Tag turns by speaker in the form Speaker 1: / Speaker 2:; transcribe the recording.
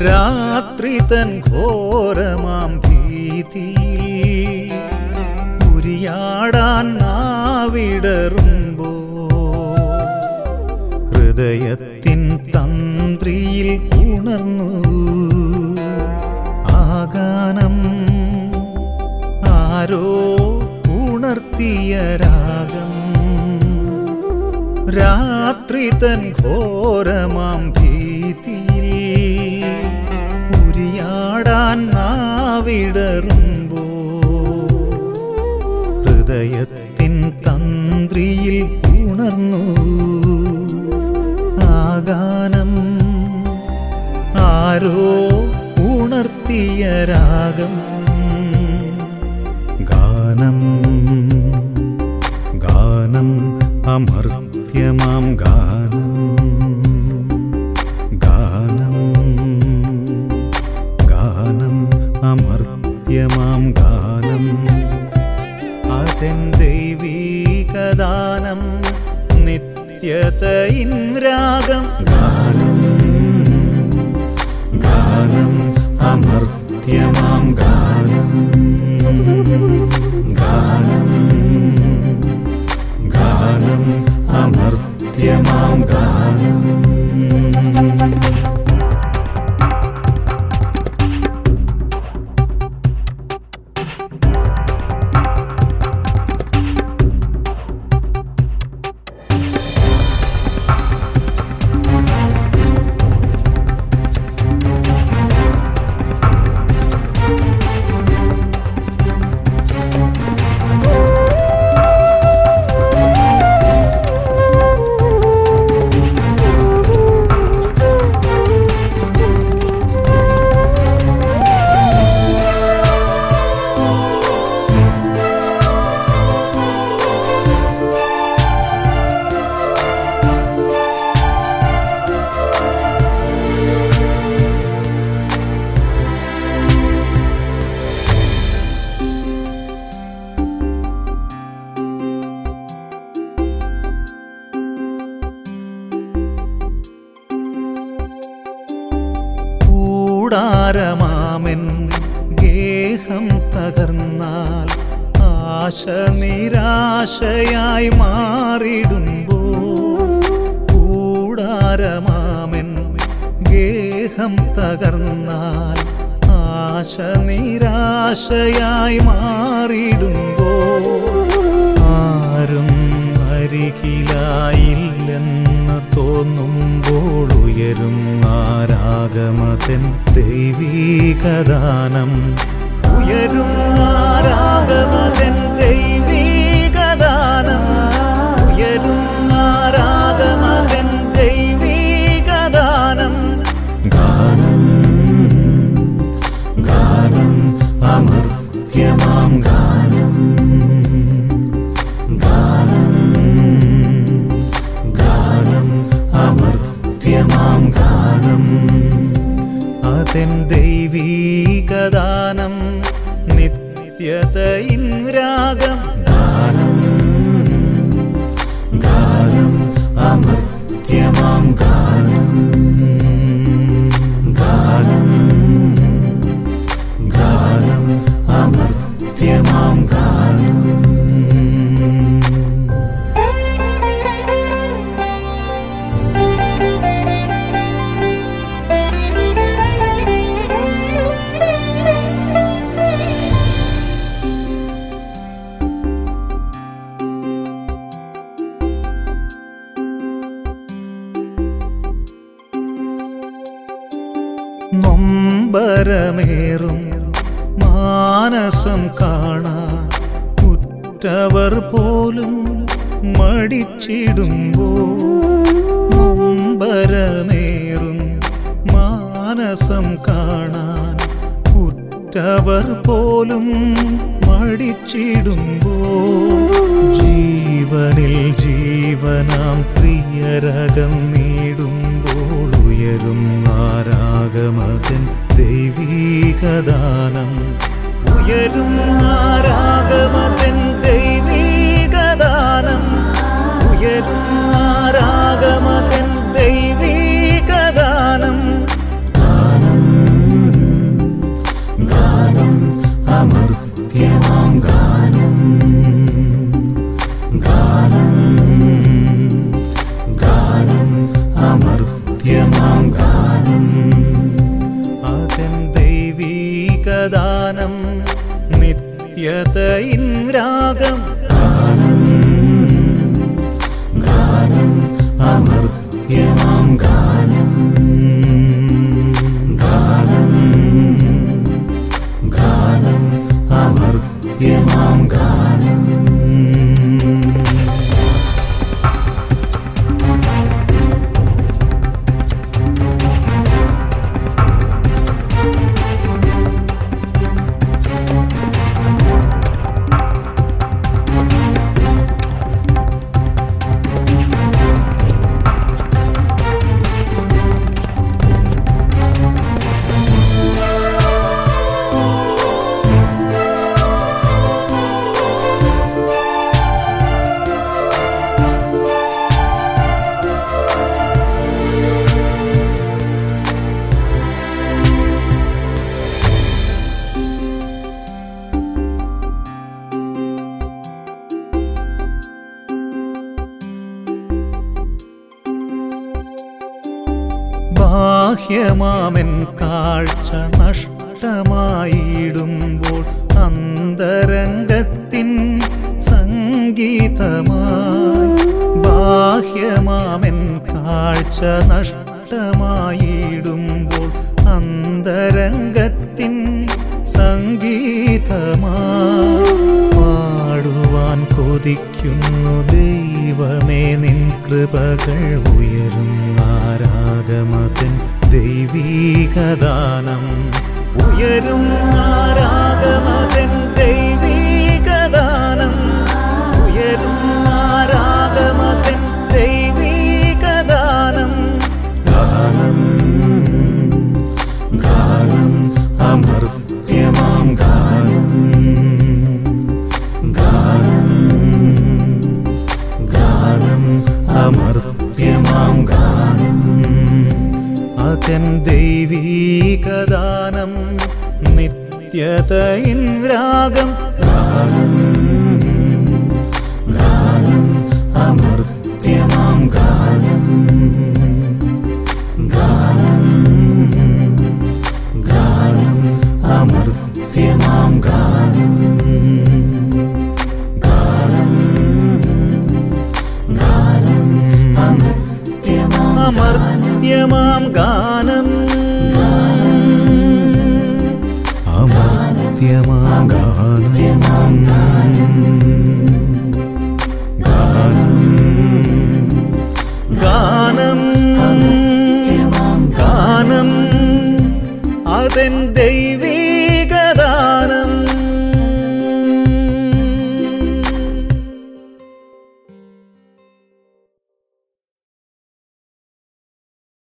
Speaker 1: രാത്രി തൻ ഘോരമാം ഭീതിയിൽ ഉരിയാടാൻ നാവിടറുമ്പോ ഹൃദയത്തിൻ തന്ത്രിയിൽ ഉണർന്നു ആഗാനം ആരോ ഉണർത്തിയ രാഗം രാത്രി തൻ ഘോരമാം ഭീതിയിൽ ഉരിയാടാൻ നാവിടറുമ്പോ ഹൃദയത്തിൻ തന്ത്രിയിൽ ഉണർന്നു ആഗാനം ആരോ ഉണർത്തിയ രാഗം ഗാനം ഗാനം അമർത്യമാം ഗാനം ഗാനം ഗാനം അമർത്യമാം ഗാനം അതെൻ ദൈവീകദാനം നിത്യതയിൻ രാഗം ഗാനം ഗാനം അമർത്യമാം ഗാനം ഗാനം ഗാനം അമർത്യമാം ഗാനം കൂടാരമാമൻ ഗേഹം തകർന്നാൽ ആശ നിരാശയായി മാറിടുമ്പോ കൂടാരമാമൻ ഗേഹം തകർന്നാൽ ആശ നിരാശയായി മാറിടുമ്പോ ആരും അരികിലായില്ലെന്ന് തോന്നുമ്പോൾ ഉയരും ആരാഗമതൻ ദൈവീകദാനം ഉയരും ആരാഗമതൻ ദൈവീകദാനം ഉയരും ആരാഗമതൻ ദൈവീകദാനം ഗാനം ഗാനം അമർത്യമാം ഗാനം ഗാനം ഗാനം അമർത്യമാം ഗാനം അതെൻ ദൈവീകദാനം നിത്യതയിൻ രാഗം ഗാനം ഗാനം അമർത്യമാം ഗാനം ഗാനം ഗാനം അമർത്യമാം ഗാനം നൊമ്പരമേറും മാനസം കാണാൻ ഉറ്റവർ പോലും മടിച്ചിടുമ്പോ നൊമ്പരമേറും മാനസം കാണാൻ ഉറ്റവർ പോലും മടിച്ചിടുമ്പോ ജീവനിൽ ജീവനാം പ്രിയരകന്നിടുമ്പോൾ ഉയരും ആരാഗമതൻ ദൈവീകദാനം ഉയരും ആരാഗമതൻ ദൈവീകദാനം ഉയരും ആരാഗമതൻ ദൈവീകദാനം ഗാനം അമർത്യമാം ഗാനം ഗാനം ഗാനം അമർത്യമാം ഗാനം അതൻ ദൈവീകദാനം നിത്യതയിൻ രാഗം ഗാനം ഗാനം അമർത്യമാം ഗാനം ഗാനം ഗാനം അമർത്യമാം ഗാനം ബാഹ്യമാമൻ കാഴ്ച നഷ്ടമായിടുമ്പോൾ അന്തരംഗത്തിൻ സംഗീതമായി ബാഹ്യമാമൻ കാഴ്ച നഷ്ടമായിടുമ്പോൾ അന്തരംഗത്തിൻ സംഗീതമായി പാടുവാൻ കൊതിക്കുന്നു ദൈവമേ നിൻ കൃപകൾ ഉയരും ആരാഗമതൻ ദൈവീകദാനം ഉയരും ആരാഗമതൻ ദൈവീകദാനം ഉയരും ആരാഗമതൻ ദൈവീകദാനം ഗാനം ഗാനം അമർത്യമാം ഗാനം ഗാനം ഗാനം അമർത്യമാം ഗാനം അതൻ ദൈവീകദാനം നിത്യതയിൻ രാഗം ഗാനം ഗാനം അമർത്യമാം ഗാനം ഗാനം ഗാനം അമർത്യമാം ഗാനം ഗാനം ഗാനം അമർത്യമാം അമർത്യമാം ഗാനം